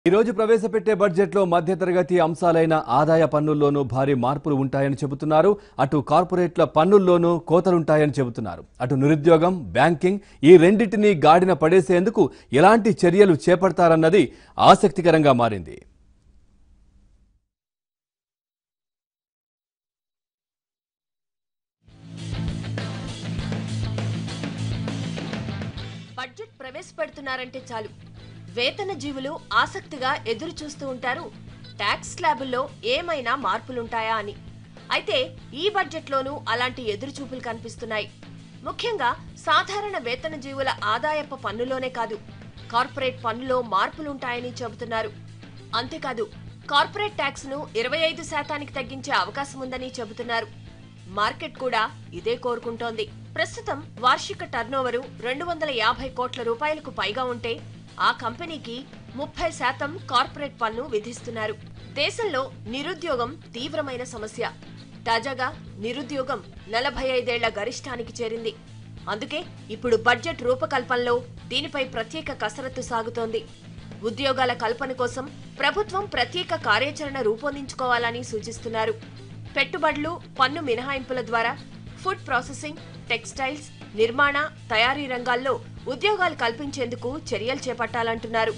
ఈ రోజు ప్రవేశపెట్టే బడ్జెట్లో మధ్యతరగతి అంశాలైన ఆదాయ పన్నుల్లోనూ భారీ మార్పులు ఉంటాయని చెబుతున్నారు అటు కార్పొరేట్ల పన్నుల్లోనూ కోతలుంటాయని చెబుతున్నారు అటు నిరుద్యోగం బ్యాంకింగ్ ఈ రెండింటినీ గాడిన పడేసేందుకు ఎలాంటి చర్యలు చేపడతారన్నది ఆసక్తికరంగా మారింది బడ్జెట్ ప్రవేశపెడుతున్నారంటే చాలు వేతన జీవులు ఆసక్తిగా ఎదురు చూస్తూ ఉంటారు ట్యాక్స్ స్లాబుల్లో ఏమైనా మార్పులుంటాయా అని అయితే ఈ బడ్జెట్లోనూ అలాంటి ఎదురుచూపులు కనిపిస్తున్నాయి ముఖ్యంగా సాధారణ వేతన జీవుల ఆదాయపు పన్నులోనే కాదు కార్పొరేట్ పన్నులో మార్పులుంటాయని చెబుతున్నారు అంతేకాదు కార్పొరేట్ ట్యాక్స్ ను ఇరవై ఐదు శాతానికి తగ్గించే అవకాశం ఉందని చెబుతున్నారు మార్కెట్ కూడా ఇదే కోరుకుంటోంది ప్రస్తుతం వార్షిక టర్నోవరు రెండు వందల యాభై కోట్ల రూపాయలకు పైగా ఉంటే ఆ కంపెనీకి ముప్పై శాతం కార్పొరేట్ పన్ను విధిస్తున్నారు దేశంలో నిరుద్యోగం తీవ్రమైన సమస్య తాజాగా నిరుద్యోగం నలభై ఐదేళ్ల గరిష్టానికి చేరింది అందుకే ఇప్పుడు బడ్జెట్ రూపకల్పనలో దీనిపై ప్రత్యేక కసరత్తు సాగుతోంది ఉద్యోగాల కల్పన కోసం ప్రభుత్వం ప్రత్యేక కార్యాచరణ రూపొందించుకోవాలని సూచిస్తున్నారు పెట్టుబడులు పన్ను మినహాయింపుల ద్వారా ఫుడ్ ప్రాసెసింగ్ టెక్స్టైల్స్ నిర్మాణ తయారీ రంగాల్లో ఉద్యోగాలు కల్పించేందుకు చర్యలు చేపట్టాలంటున్నారు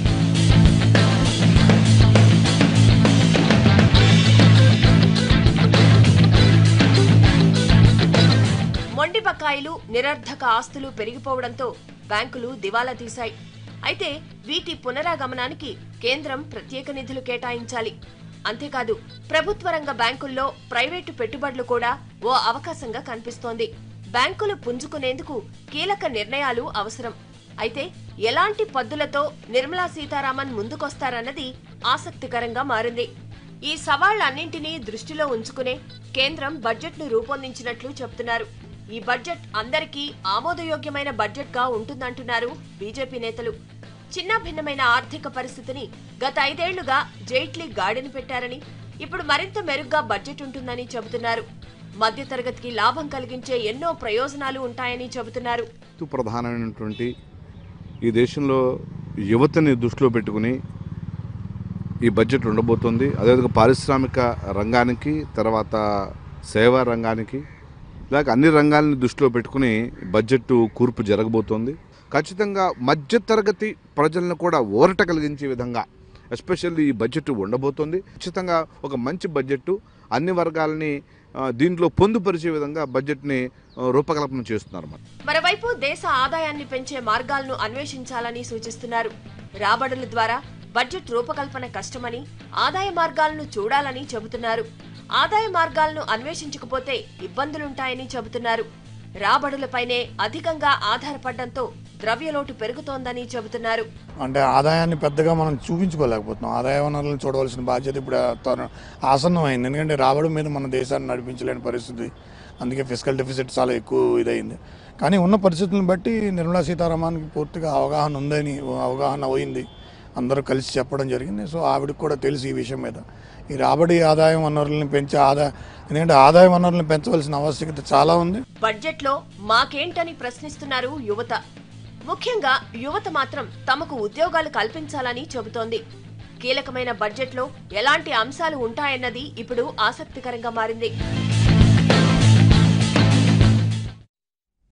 మొండి బకాయిలు నిరర్ధక ఆస్తులు పెరిగిపోవడంతో బ్యాంకులు దివాలా తీశాయి అయితే వీటి పునరాగమనానికి కేంద్రం ప్రత్యేక నిధులు కేటాయించాలి అంతేకాదు ప్రభుత్వ రంగ బ్యాంకుల్లో ప్రైవేటు పెట్టుబడులు కూడా ఓ అవకాశంగా కనిపిస్తోంది బ్యాంకులు పుంజుకునేందుకు కీలక నిర్ణయాలు అవసరం అయితే ఎలాంటి పద్దులతో నిర్మలా సీతారామన్ ముందుకొస్తారన్నది ఆసక్తికరంగా మారింది ఈ సవాళ్లన్నింటినీ దృష్టిలో ఉంచుకునే కేంద్రం బడ్జెట్ను రూపొందించినట్లు చెప్తున్నారు ఈ బడ్జెట్ అందరికీ ఆమోదయోగ్యమైన బడ్జెట్గా ఉంటుందంటున్నారు బీజేపీ నేతలు చిన్న భిన్నమైన ఆర్థిక పరిస్థితిని గత ఐదేళ్లుగా జైట్లీ గాడిని పెట్టారని ఇప్పుడు మరింత మెరుగ్గా బడ్జెట్ ఉంటుందని చెబుతున్నారు మధ్యతరగతికి లాభం కలిగించే ఎన్నో ప్రయోజనాలు ఉంటాయని చెబుతున్నారు ఎంతో ప్రధానమైనటువంటి ఈ దేశంలో యువతని దృష్టిలో పెట్టుకుని ఈ బడ్జెట్ ఉండబోతుంది అదేవిధంగా పారిశ్రామిక రంగానికి తర్వాత సేవా రంగానికి ఇలాగ అన్ని రంగాలని దృష్టిలో పెట్టుకుని బడ్జెట్ కూర్పు జరగబోతోంది ఖచ్చితంగా మధ్యతరగతి ప్రజలను కూడా ఊరట కలిగించే విధంగా ఎస్పెషల్లీ ఈ బడ్జెట్ ఉండబోతోంది ఖచ్చితంగా ఒక మంచి బడ్జెట్ అన్ని వర్గాలని ఆ, దీంట్లో పొందుపరిచే విధంగా బడ్జెట్ని ఆ, రూపకల్పన చేస్తున్నారు మరి మరోవైపు దేశ ఆదాయాన్ని పెంచే మార్గాలను అన్వేషించాలని సూచిస్తున్నారు రాబడుల ద్వారా బడ్జెట్ రూపకల్పన కష్టమని ఆదాయ మార్గాలను చూడాలని చెబుతున్నారు ఆదాయ మార్గాలను అన్వేషించకపోతే ఇబ్బందులుంటాయని చెబుతున్నారు రాబడులపైనే అధికంగా ఆధారపడడంతో ద్రవ్యలోటు పెరుగుతోందని చెబుతున్నారు అంటే ఆదాయాన్ని పెద్దగా మనం చూపించుకోలేకపోతున్నాం ఆదాయ వనరులను చూడవలసిన బాధ్యత ఇప్పుడు త్వర- ఆసన్నమైంది ఎందుకంటే రాబడి మీద మన దేశాన్ని నడిపించలేని పరిస్థితి అందుకే ఫిజికల్ డెఫిసిట్ చాలా ఎక్కువ ఇదైంది కానీ ఉన్న పరిస్థితులను బట్టి నిర్మలా సీతారామన్కి పూర్తిగా అవగాహన ఉందని అవగాహన పోయింది అందరూ కలిసి చెప్పడం జరిగింది సో ఆవిడకి కూడా తెలుసు ఈ విషయం మీద ఈ రాబడి ఆదాయ వనరులను పెంచే ఆదాయ ఎందుకంటే ఆదాయ వనరులను పెంచవలసిన ఆవశ్యకత చాలా ఉంది బడ్జెట్లో మాకేంటని ప్రశ్నిస్తున్నారు యువత ముఖ్యంగా యువత మాత్రం తమకు ఉద్యోగాలు కల్పించాలని చెబుతోంది కీలకమైన బడ్జెట్లో ఎలాంటి అంశాలు ఉంటాయన్నది ఇప్పుడు ఆసక్తికరంగా మారింది